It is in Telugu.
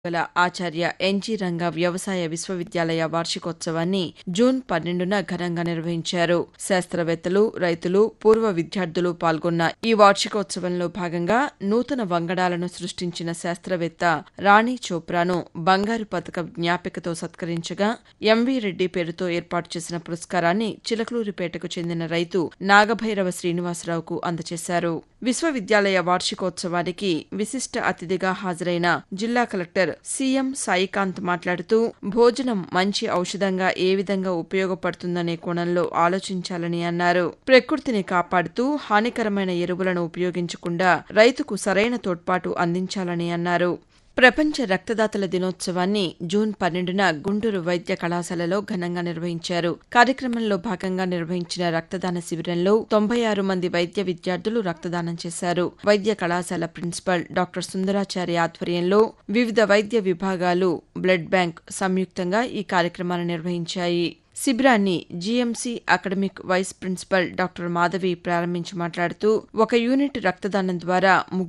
గల ఆచార్య ఎన్జీ రంగా వ్యవసాయ విశ్వవిద్యాలయ వార్షికోత్సవాన్ని జూన్ పన్నెండున ఘనంగా నిర్వహించారు శాస్త్రవేత్తలు రైతులు పూర్వ విద్యార్థులు పాల్గొన్న ఈ వార్షికోత్సవంలో భాగంగా నూతన వంగడాలను సృష్టించిన శాస్త్రవేత్త రాణి చోప్రాను బంగారు పథకం జ్ఞాపికతో సత్కరించగా ఎంవీ రెడ్డి పేరుతో ఏర్పాటు చేసిన పురస్కారాన్ని చిలకలూరిపేటకు చెందిన రైతు నాగభైరవ శ్రీనివాసరావుకు అందజేశారు విశ్వవిద్యాలయ వార్షికోత్సవానికి విశిష్ట అతిథిగా హాజరైన జిల్లా కలెక్టర్ సీఎం సాయికాంత్ మాట్లాడుతూ భోజనం మంచి ఔషధంగా ఏ విధంగా ఉపయోగపడుతుందనే కోణంలో ఆలోచించాలని అన్నారు ప్రకృతిని కాపాడుతూ హానికరమైన ఎరువులను ఉపయోగించకుండా రైతుకు సరైన తోడ్పాటు అందించాలని అన్నారు ప్రపంచ రక్తదాతల దినోత్సవాన్ని జూన్ పన్నెండున గుంటూరు వైద్య కళాశాలలో ఘనంగా నిర్వహించారు కార్యక్రమంలో భాగంగా నిర్వహించిన రక్తదాన శిబిరంలో తొంభై ఆరు మంది వైద్య విద్యార్థులు రక్తదానం చేశారు వైద్య కళాశాల ప్రిన్సిపల్ డాక్టర్ సుందరాచారి ఆధ్వర్యంలో వివిధ వైద్య విభాగాలు బ్లడ్ బ్యాంక్ సంయుక్తంగా ఈ కార్యక్రమాన్ని నిర్వహించాయి శిబిరాన్ని GMC academic vice principal doctor Madhavi ప్రారంభించి మాట్లాడుతూ ఒక యూనిట్ రక్తదానం ద్వారా